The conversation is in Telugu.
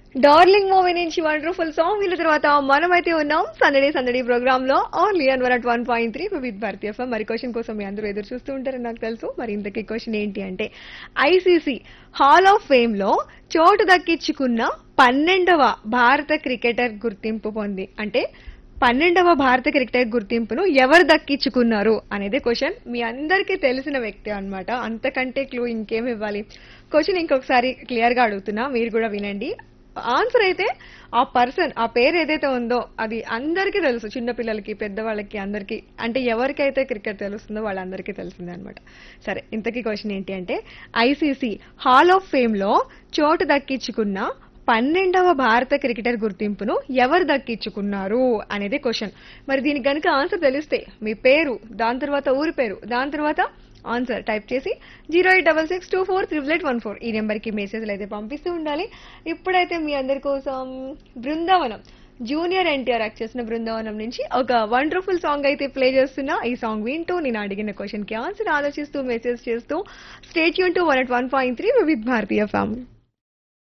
డార్లింగ్ మూవీ నుంచి వండర్ఫుల్ సాంగ్ వీళ్ళ తర్వాత మనమైతే ఉన్నాం సందడి సందడి ప్రోగ్రామ్ లో only on one at one point three with Bharati FM మరి క్వశ్చన్ కోసం మీ అందరూ ఎదురు చూస్తూ ఉంటారని నాకు తెలుసు మరి ఇంతకీ క్వశ్చన్ ఏంటి అంటే ఐసీసీ హాల్ ఆఫ్ ఫేమ్ లో చోటు దక్కించుకున్న పన్నెండవ భారత క్రికెటర్ గుర్తింపు పొంది అంటే పన్నెండవ భారత క్రికెటర్ గుర్తింపును ఎవరు దక్కించుకున్నారు అనేది క్వశ్చన్ మీ అందరికీ తెలిసిన వ్యక్తి అన్నమాట అంతకంటే క్లూ ఇంకేం ఇవ్వాలి క్వశ్చన్ ఇంకొకసారి క్లియర్ గా అడుగుతున్నా మీరు కూడా వినండి ఆన్సర్ అయితే ఆ పర్సన్ ఆ పేరు ఏదైతే ఉందో అది అందరికీ తెలుసు చిన్న పిల్లలకి పెద్దవాళ్ళకి అందరికీ అంటే ఎవరికైతే క్రికెట్ తెలుస్తుందో వాళ్ళందరికీ తెలిసిందే అనమాట సరే ఇంతకీ క్వశ్చన్ ఏంటి అంటే ఐసీసీ హాల్ ఆఫ్ ఫేమ్ లో చోటు దక్కించుకున్న పన్నెండవ భారత క్రికెటర్ గుర్తింపును ఎవరు దక్కించుకున్నారు అనేది క్వశ్చన్ మరి దీనికి గనుక ఆన్సర్ తెలిస్తే మీ పేరు దాని తర్వాత ఊరి పేరు దాని తర్వాత ఆన్సర్ టైప్ చేసి zero eight double six two four triple eight one four ఈ నెంబర్కి మెసేజ్లు అయితే పంపిస్తూ ఉండాలి ఇప్పుడైతే మీ అందరి కోసం బృందావనం జూనియర్ ఎన్టీఆర్ యాక్ట్ చేసిన బృందావనం నుంచి ఒక వండర్ఫుల్ సాంగ్ అయితే ప్లే చేస్తున్నా ఈ సాంగ్ వింటూ నేను అడిగిన క్వశ్చన్ కి ఆన్సర్ ఆలోచిస్తూ మెసేజ్ చేస్తూ స్టేట్ యూన్ to one at one point three with Bharatiya family